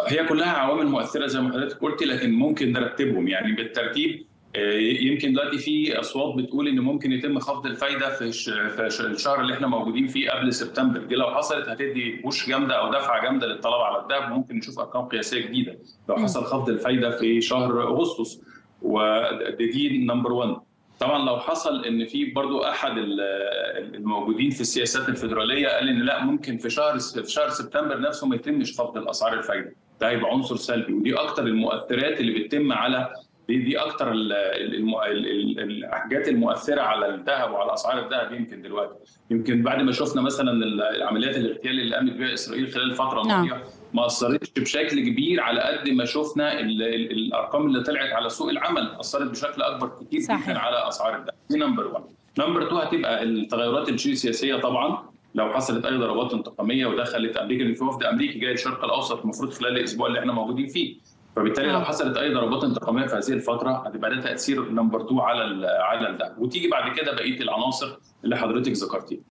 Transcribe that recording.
هي كلها عوامل مؤثره زي ما حضرتك قلتي لكن ممكن نرتبهم يعني بالترتيب يمكن دلوقتي في اصوات بتقول ان ممكن يتم خفض الفايده في في الشهر اللي احنا موجودين فيه قبل سبتمبر دي لو حصلت هتدي بوش جامده او دفعه جامده للطلب على الذهب وممكن نشوف ارقام قياسيه جديده لو حصل خفض الفايده في شهر اغسطس ودي نمبر 1 طبعا لو حصل ان في برضو احد الموجودين في السياسات الفيدراليه قال ان لا ممكن في شهر في شهر سبتمبر نفسه ما يتمش خفض الاسعار الفايده ده هيبقى عنصر سلبي ودي اكتر المؤثرات اللي بتتم على دي دي اكتر الحاجات المؤثره على الذهب وعلى اسعار الذهب يمكن دلوقتي يمكن بعد ما شفنا مثلا العمليات الاغتيال اللي قامت بها اسرائيل خلال الفتره الماضيه ما اثرتش بشكل كبير على قد ما شفنا الارقام اللي طلعت على سوق العمل اثرت بشكل اكبر كتير صحيح. جدا على اسعار الذهب دي نمبر 1 نمبر 2 هتبقى التغيرات الجيوسياسيه طبعا لو حصلت اي ضربات انتقاميه ودخلت امريكا لان في وفد امريكي جاي الشرق الاوسط المفروض خلال الاسبوع اللي احنا موجودين فيه فبالتالي لو حصلت اي ضربات انتقاميه في هذه الفتره هتبقى ده تاثير نمبر 2 على على الذهب وتيجي بعد كده بقيه العناصر اللي حضرتك ذكرتيها